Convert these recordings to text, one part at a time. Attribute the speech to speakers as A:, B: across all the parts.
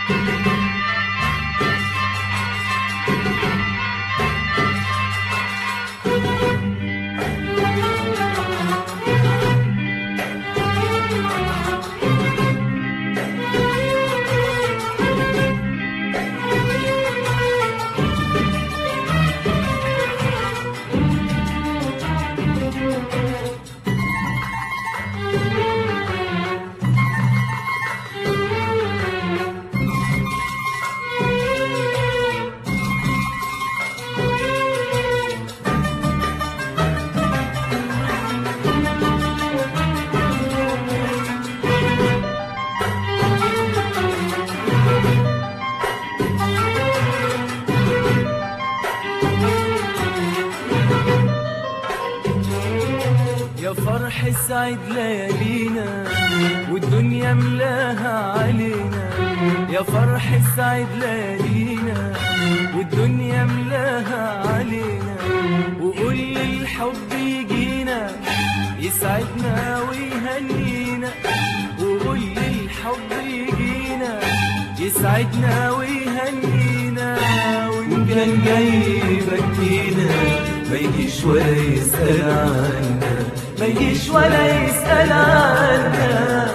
A: يا فرح سعد ليالينا والدنيا ملاها علينا يا فرح سعد ليالينا والدنيا ملاها علينا وقول الحب يجينا يسعدنا ويهنينا وقول الحب يجينا يسعدنا ويهنينا وإن كان جاي يبكينا ما يجيش ولا يسأل عنا ما يجيش ولا يسأل عنا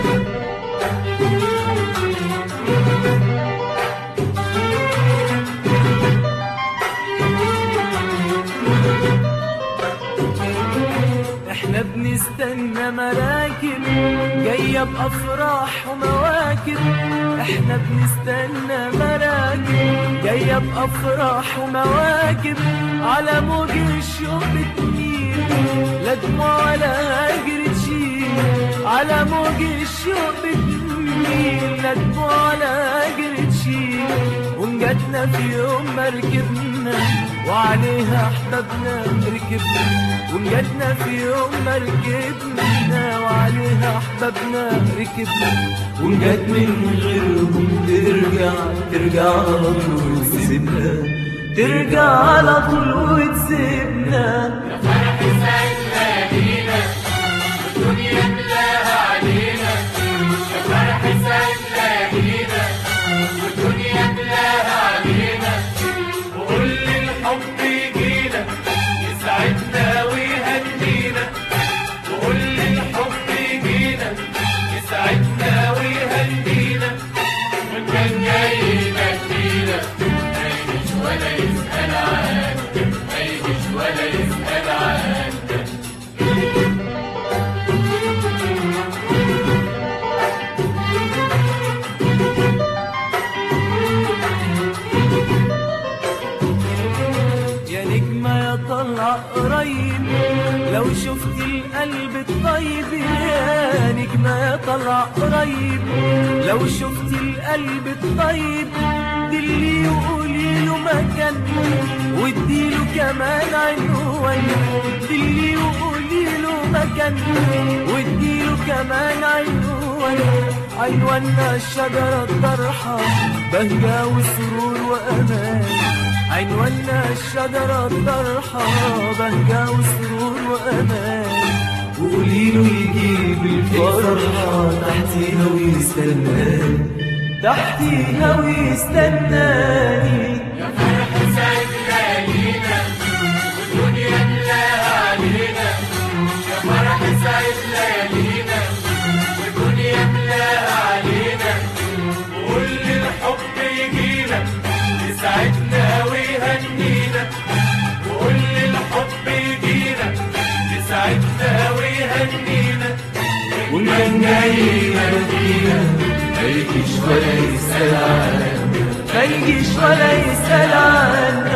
A: احنا بنستنى مراكب جاية بأفراح ومواكب احنا بنستنى مراكب جاية بأفراح ومواكب على موج الشوق بتميل لا دموع ولا هجر تشيل على موج الشوق بتميل لا دموع ولا هجر تشيل ونجتنا في يوم مركبنا وعليها احبابنا ركبنا ونجتنا في يوم مركبنا وعليها احبابنا ركبنا ونجت من غيرهم ترجع ترجع على طول وتسيبنا ترجع على طول وتسيبنا
B: فرح سعد ليالينا والدنيا ملاها علينا يا فرح سعد ليالينا والدنيا ملاها علينا وقول الحب يجينا يسعدنا ويهنينا وقول الحب يجينا يسعدنا ويهنينا وإن كان جاي يبكينا ما يجيش ولا يسأل عنك ما يجيش ولا يسأل عنك
A: يا نجمة يا طلع قريب لو شفت القلب الطيب يا نجمة يا طلع قريب لو شفت القلب الطيب دلي وقولي له مكان واديله كمان عنوان دلي وقولي له مكان واديله كمان عنوان عنواننا الشجرة الطرحة بهجة وسرور وأمان عنواننا الشجرة الطرحة بهجة وسرور وأمان وقولي له يجيب الفرحة تحتيها ويستناني تحتيها ويستناني
B: يا فرح سعد ليالينا والدنيا ملاها علينا يا فرح سعد ليالينا والدنيا ملاها علينا وقول الحب يجينا يسعدنا ويهنينا وقول الحب يجينا يسعدنا ويهنينا
A: وإن كان جاي يبكينا ما يجيش ولا يسأل عنا ما يجيش ولا يسأل عنا